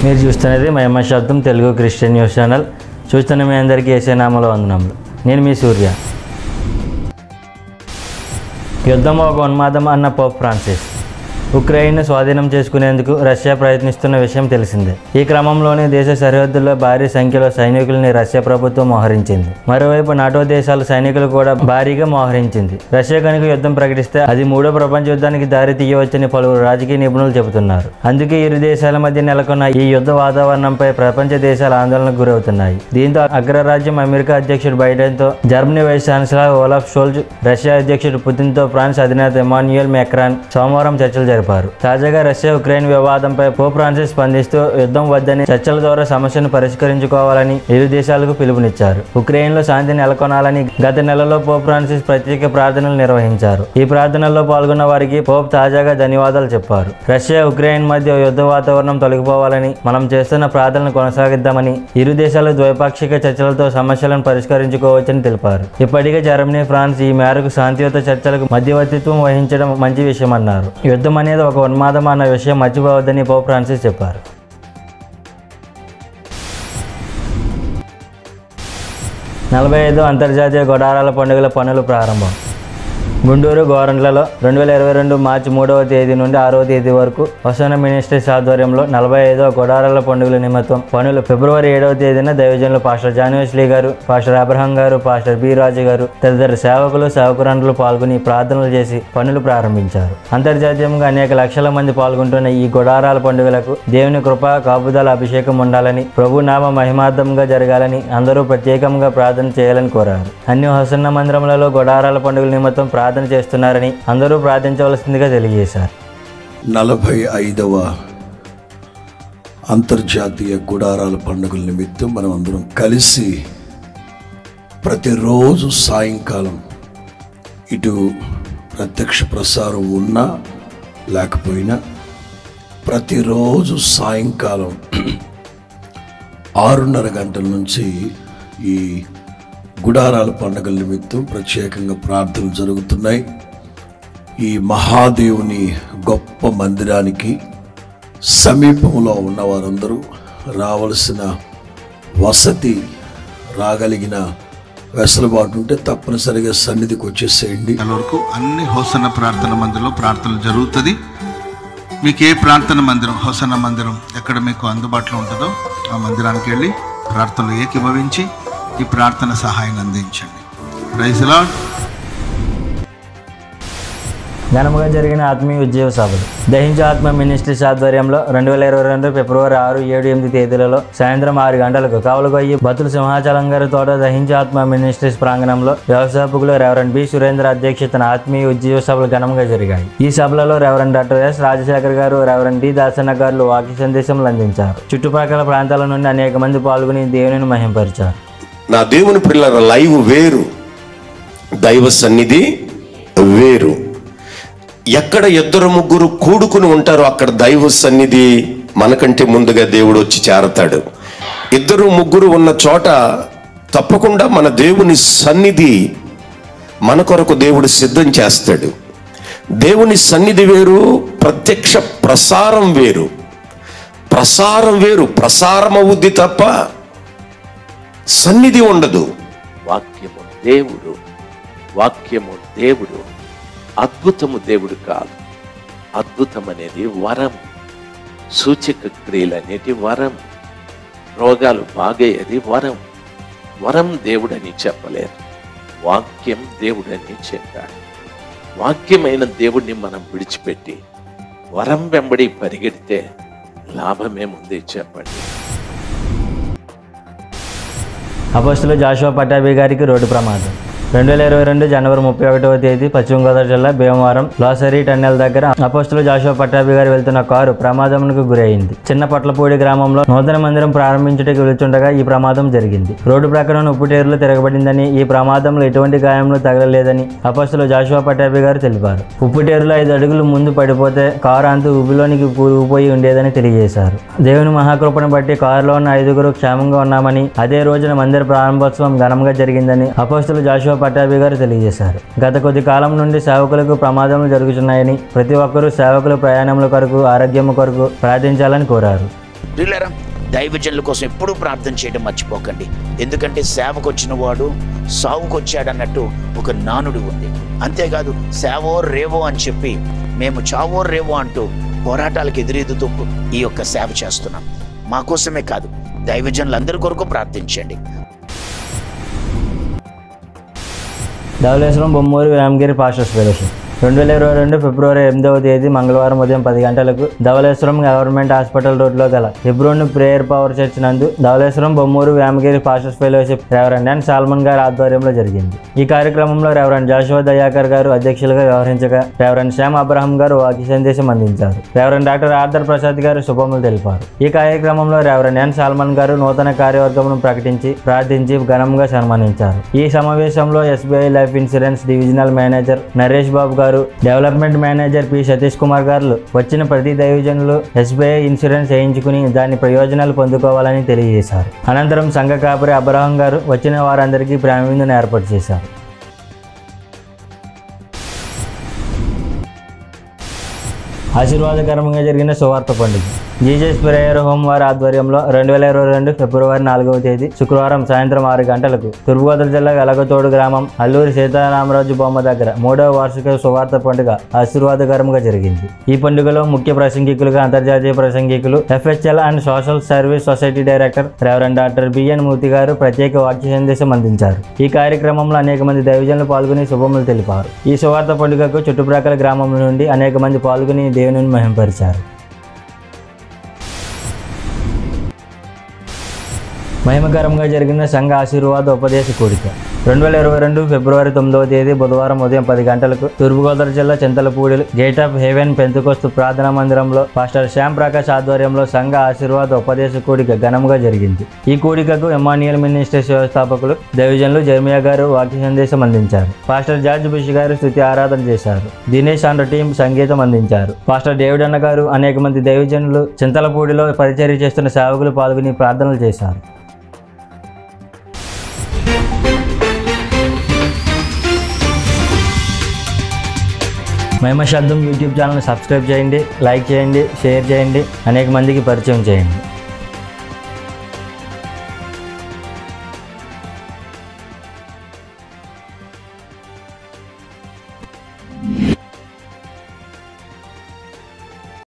మీరు చూస్తున్నది మహిమ శబ్దం తెలుగు క్రిస్టియన్ న్యూస్ ఛానల్ చూస్తున్న మీ అందరికీ ఏసే నామలో వందనములు నేను మీ సూర్య యుద్ధం ఒక ఉన్మాదం అన్న పోప్ ఫ్రాన్సిస్ ఉక్రెయిన్ను స్వాధీనం చేసుకునేందుకు రష్యా ప్రయత్నిస్తున్న విషయం తెలిసిందే ఈ క్రమంలోనే దేశ సరిహద్దుల్లో భారీ సంఖ్యలో సైనికుల్ని రష్యా ప్రభుత్వం మోహరించింది మరోవైపు నాటో దేశాల సైనికులు కూడా భారీగా మోహరించింది రష్యా కనుక యుద్ధం ప్రకటిస్తే అది మూడో ప్రపంచ యుద్ధానికి దారి తీయవచ్చని పలువురు రాజకీయ నిపుణులు చెబుతున్నారు అందుకే ఇరు దేశాల మధ్య నెలకొన్న ఈ యుద్ధ వాతావరణంపై ప్రపంచ దేశాలు ఆందోళనకు గురవుతున్నాయి దీంతో అగ్రరాజ్యం అమెరికా అధ్యక్షుడు బైడెన్తో Germany vice chancellor Olaf Scholz Russia అధ్యక్షుడు పుతిన్తో ఫ్రాన్స్ అధినేత ఎమాన్యుయల్ మెక్రాన్ సోమవారం చర్చలు జరిపారు తాజాగా రష్యా ఉక్రెయిన్ వివాదంపై పోప్ ఫ్రాన్సిస్ స్పందిస్తూ యుద్ధం వద్దని చర్చల ద్వారా సమస్యను పరిష్కరించుకోవాలని ఇరు దేశాలకు పిలుపునిచ్చారు ఉక్రెయిన్లో శాంతి నెలకొనాలని గత నెలలో పోప్ ఫ్రాన్సిస్ ప్రత్యేక ప్రార్థనలు నిర్వహించారు ఈ ప్రార్థనల్లో పాల్గొన్న వారికి పోప్ తాజాగా ధన్యవాదాలు చెప్పారు రష్యా ఉక్రెయిన్ మధ్య యుద్ధ వాతావరణం తొలగిపోవాలని మనం చేస్తున్న ప్రార్థనలు కొనసాగిద్దామని ఇరు దేశాలు ద్వైపాక్షిక చర్చలతో సమస్యలను పరిష్కరించుకోవచ్చని తెలిపారు ఇప్పటికే జర్మనీ ఫ్రాన్స్ ఈ మేరకు శాంతియుత చర్చలకు మధ్యవర్తిత్వం వహించడం మంచి విషయమన్నారు యుద్ధం అనేది ఒక ఉన్మాదం అన్న విషయం మర్చిపోవద్దని పోప్ ఫ్రాన్సిస్ చెప్పారు నలభై ఐదు అంతర్జాతీయ గొడారాల పండుగల పనులు ప్రారంభం గుంటూరు గోరంట్లలో రెండు వేల ఇరవై రెండు మార్చి మూడవ తేదీ నుండి ఆరవ తేదీ వరకు వసన మినిస్ట్రీస్ ఆధ్వర్యంలో నలభై ఐదవ గొడారాల పండుగల నిమిత్తం పనులు ఫిబ్రవరి ఏడవ తేదీన దైవజనులు pastor John Wesley garu pastor Abraham garu pastor B Raju garu తదితర సేవకులు సేవకురండ్రులు పాల్గొని ప్రార్థనలు చేసి పనులు ప్రారంభించారు అంతర్జాతీయంగా అనేక లక్షల మంది పాల్గొంటున్న ఈ గొడారాల పండుగలకు దేవుని కృప కాపుదల అభిషేకం ఉండాలని ప్రభు నామ మహిమార్థంగా జరగాలని అందరూ ప్రత్యేకంగా ప్రార్థన చేయాలని కోరారు అన్ని హసన్న మందిరములలో గొడారాల పండుగల నిమిత్తం ప్రార్థన చేస్తున్నారని అందరూ ప్రార్థించవలసిందిగా తెలియజేశారు నలభై ఐదవ అంతర్జాతీయ గుడారాల పండుగల నిమిత్తం మనం అందరం కలిసి ప్రతిరోజు సాయంకాలం ఇటు ప్రత్యక్ష ప్రసారం ఉన్నా లేకపోయినా ప్రతిరోజు సాయంకాలం ఆరున్నర గంటల నుంచి ఈ గుడారాల పండుగల నిమిత్తం ప్రత్యేకంగా ప్రార్థనలు జరుగుతున్నాయి ఈ మహాదేవుని గొప్ప మందిరానికి సమీపంలో ఉన్న వారందరూ రావలసిన వసతి రాగలిగిన వెసులుబాటు ఉంటే తప్పనిసరిగా సన్నిధికి వచ్చేసేయండి గంటల వరకు అన్ని హోసన్న ప్రార్థన మందిరంలో ప్రార్థనలు జరుగుతుంది మీకు ఏ ప్రార్థన మందిరం హోసన్న మందిరం ఎక్కడ మీకు అందుబాటులో ఉంటుందో ఆ మందిరానికి వెళ్ళి ప్రార్థనలు ఏకీభవించి ఈ ప్రార్థన సహాయాన్ని అందించండి ప్రైజ్ లాడ్ ఘనముగా జరిగిన ఆత్మీయ ఉద్యోగ సభలు దహించు ఆత్మ మినిస్ట్రీస్ ఆధ్వర్యంలో రెండు వేల ఇరవై రెండు ఫిబ్రవరి ఆరు ఏడు ఎనిమిది తేదీలలో సాయంత్రం ఆరు గంటలకు కావలగొయ్యి బతుల సింహాచలం గారి తోట దహించు ఆత్మ మినిస్ట్రీస్ ప్రాంగణంలో వ్యవస్థాపకులు రెవరెండ్ బి సురేంద్ర అధ్యక్షతన ఆత్మీయ ఉద్యోగ సభలు ఘనంగా జరిగాయి ఈ సభలలో రెవరెండ్ డాక్టర్ ఎస్ రాజశేఖర్ గారు రెవరెండ్ డి దాసన్న గారు వాక్య సందేశంలు అందించారు చుట్టుపక్కల ప్రాంతాల నుండి అనేక మంది పాల్గొని దేవునిని మహింపరిచారు నా దేవుని పిల్లల లైవ్ వేరు దైవ సన్నిధి వేరు ఎక్కడ ఇద్దరు ముగ్గురు కూడుకుని ఉంటారో అక్కడ దైవ సన్నిధి మనకంటే ముందుగా దేవుడు వచ్చి చేరతాడు ఇద్దరు ముగ్గురు ఉన్న చోట తప్పకుండా మన దేవుని సన్నిధి మన కొరకు దేవుడు సిద్ధం చేస్తాడు దేవుని సన్నిధి వేరు ప్రత్యక్ష ప్రసారం వేరు ప్రసారం వేరు ప్రసారం అవుద్ది తప్ప సన్నిధి ఉండదు వాక్యము దేవుడు వాక్యము దేవుడు అద్భుతము దేవుడు కాదు అద్భుతం అనేది వరం సూచక క్రియలు అనేది వరం రోగాలు బాగయ్యేది వరం వరం దేవుడని చెప్పలేరు వాక్యం దేవుడని చెప్పాడు వాక్యమైన దేవుడిని మనం విడిచిపెట్టి వరం వెంబడి పరిగెడితే లాభమేముంది చెప్పండి అపోస్తులు జాషువా పటాబి గారికి రోడ్డు ప్రమాదం రెండు వేల ఇరవై రెండు జనవరి ముప్పై ఒకటవ తేదీ పశ్చిమ గోదావరి జిల్లా భీమవరం లాసరీ టన్నెల్ దగ్గర అపోస్తులు జాషువా పటాబి గారు వెళ్తున్న కారు ప్రమాదమునకు గురైంది చిన్న పట్లపూడి గ్రామంలో నూతన మందిరం ప్రారంభించుటకు వెళుతుండగా ఈ ప్రమాదం జరిగింది రోడ్డు ప్రక్కన ఉప్పుటేరులో తిరగబడిందని ఈ ప్రమాదంలో ఎటువంటి గాయములు తగలలేదని అపోస్తులు జాషువా పటాబి గారు తెలిపారు ఉప్పుటేరులో ఐదు అడుగులు ముందు పడిపోతే కారు అంతా ఉబిలోనికి ఊగిపోయి ఉండేదని తెలియజేశారు దేవుని మహాకృపను బట్టి కారులో ఉన్న ఐదుగురు క్షేమంగా ఉన్నామని అదే రోజున మందిర ప్రారంభోత్సవం ఘనంగా జరిగిందని అపోస్తులు జాషువా పటాబి గారు తెలియజేశారు గత కొద్ది కాలం నుండి సేవకులకు ప్రమాదములు జరుగుతున్నాయని ప్రతి ఒక్కరూ సేవకుల ప్రయాణముల కొరకు ఆరోగ్యం కొరకు ప్రార్థించాలని కోరారు ప్రియులరా దైవజనుల కోసం ఎప్పుడూ ప్రార్థన చేయడం మర్చిపోకండి ఎందుకంటే సేవకు వచ్చిన వాడు సావుకు వచ్చాడు అన్నట్టు ఒక నానుడు ఉంది అంతేకాదు సేవో రేవో అని చెప్పి మేము చావో రేవో అంటూ పోరాటాలకు ఎదురెదుతూ ఈ యొక్క సేవ చేస్తున్నాం మా కోసమే కాదు దైవజనులందరి కొరకు ప్రార్థించండి ధవళేశ్వరం బొమ్మూరు రామగిరి పాస్టర్స్ ఫెలోషిప్ రెండు వేల ఇరవై రెండు ఫిబ్రవరి ఎనిమిదవ తేదీ మంగళవారం ఉదయం పది గంటలకు ధవళేశ్వరం గవర్నమెంట్ హాస్పిటల్ రోడ్లో గల హిబ్రోన్ ప్రేయర్ పవర్ చర్చ్ నందు ధవళేశ్వరం బొమ్మూరు వ్యామగిరి pastors fellowship reverend and Solomon గారి ఆధ్వర్యంలో జరిగింది ఈ కార్యక్రమంలో రెవరెండ్ జాషువా దయాకర్ గారు అధ్యక్షులుగా వ్యవహరించగా రెవరెండ్ శ్యామ్ అబ్రహం గారు వాక్య సందేశం అందించారు రెవరెండ్ డాక్టర్ ఆర్థర్ ప్రసాద్ గారు శుభములు తెలిపారు ఈ కార్యక్రమంలో రెవరెండ్ ఎన్ సాల్మన్ గారు నూతన కార్యవర్గమును ప్రకటించి ప్రార్థించి ఘనంగా సన్మానించారు ఈ సమావేశంలో SBI life insurance divisional manager Naresh Babu garu development manager P Satish Kumar garu వచ్చిన ప్రతి దైవజనులు ఎస్బీఐ ఇన్సూరెన్స్ వేయించుకుని దాని ప్రయోజనాలు పొందుకోవాలని తెలియజేశారు అనంతరం సంఘ కాపురి అబ్రహం గారు వచ్చిన వారందరికీ ప్రేమ విందును ఏర్పాటు చేశారు ఆశీర్వాదకరంగా జరిగిన సువార్త పండుగ జీజస్ ప్రేయర్ హోమ్ వారి ఆధ్వర్యంలో రెండు వేల ఇరవై రెండు ఫిబ్రవరి నాలుగవ తేదీ శుక్రవారం సాయంత్రం ఆరు గంటలకు తూర్పుగోదావరి జిల్లా వెలగతోడు గ్రామం అల్లూరి సీతారామరాజు బొమ్మ దగ్గర మూడవ వార్షిక సువార్త పండుగ ఆశీర్వాదకరంగా జరిగింది ఈ పండుగలో ముఖ్య ప్రసంగికులుగా అంతర్జాతీయ ప్రసంగికులు FHL and social service society director reverend doctor BN Murthy garu ప్రత్యేక వాక్య సందేశం అందించారు ఈ కార్యక్రమంలో అనేక మంది దైవజనులు పాల్గొని శుభములు తెలిపారు ఈ సువార్త పండుగకు చుట్టుప్రక్కల గ్రామం నుండి అనేక మంది పాల్గొని దేవుని మహింపరిచారు మహిమకరంగా జరిగిన సంఘ ఆశీర్వాద ఉపదేశ కూడిక రెండు వేల ఇరవై రెండు ఫిబ్రవరి తొమ్మిదవ తేదీ బుధవారం ఉదయం పది గంటలకు తూర్పుగోదావరి జిల్లా Chintalapudi gate of heaven Pentecost ప్రార్థనా మందిరంలో పాస్టర్ శ్యామ్ ప్రకాష్ ఆధ్వర్యంలో సంఘ ఆశీర్వాద ఉపదేశ కూడిక ఘనంగా జరిగింది ఈ కూడికకు ఎమాన్యుయల్ మినిస్ట్రీస్ వ్యవస్థాపకులు దైవజనులు జర్మియా గారు వాక్య సందేశం అందించారు పాస్టర్ జార్జ్ బుష్ గారు స్థుతి ఆరాధన చేశారు దినేష్ అండ్ టీం సంగీతం అందించారు పాస్టర్ డేవిడ్ అన్న గారు అనేక మంది దైవజనులు చింతలపూడిలో పరిచర్య చేస్తున్న సేవకులు పాల్గొని ప్రార్థనలు చేశారు మహిమ శబ్దం యూట్యూబ్ ఛానల్ని సబ్స్క్రైబ్ చేయండి లైక్ చేయండి షేర్ చేయండి అనేక మందికి పరిచయం చేయండి